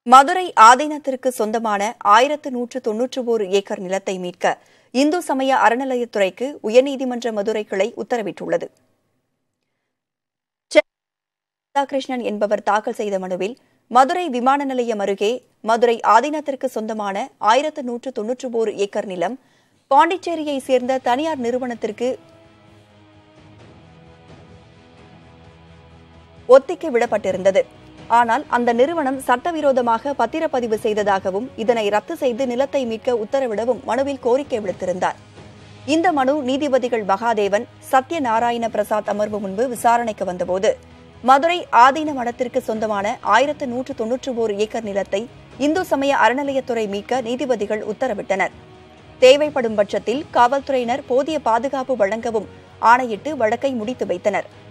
மதுரை ஆதீனத்திற்கு சொந்தமான ஆயிரத்து நூற்று தொன்னூற்று ஓரு ஏக்கர் நிலத்தை மீட்க இந்து சமய அறநிலையத்துறைக்கு உயர்நீதிமன்ற மதுரை கிளை உத்தரவிட்டுள்ளது சென்னை ராதாகிருஷ்ணன் என்பவர் தாக்கல் செய்த மனுவில் மதுரை விமான நிலையம் அருகே மதுரை ஆதீனத்திற்கு சொந்தமான ஆயிரத்து நூற்று தொன்னூற்று ஓரு ஏக்கர் நிலம் பாண்டிச்சேரியை சேர்ந்த தனியார் நிறுவனத்திற்கு ஒத்திக்கு விடப்பட்டிருந்தது ஆனால் அந்த நிறுவனம் சட்டவிரோதமாக பத்திரப்பதிவு செய்ததாகவும் இதனை ரத்து செய்து நிலத்தை மீட்க உத்தரவிடவும் மனுவில் கோரிக்கை விடுத்திருந்தார் இந்த மனு நீதிபதிகள் மகாதேவன் சத்யநாராயண பிரசாத் அமர்வு முன்பு விசாரணைக்கு வந்தபோது மதுரை ஆதீன மடத்திற்கு சொந்தமான ஆயிரத்து நூற்று தொன்னூற்று ஓரு ஏக்கர் நிலத்தை இந்து சமய அறநிலையத்துறை மீட்க நீதிபதிகள் உத்தரவிட்டனர் தேவைப்படும் பட்சத்தில் காவல்துறையினர் போதிய பாதுகாப்பு வழங்கவும் ஆணையிட்டு வழக்கை முடித்து வைத்தனர்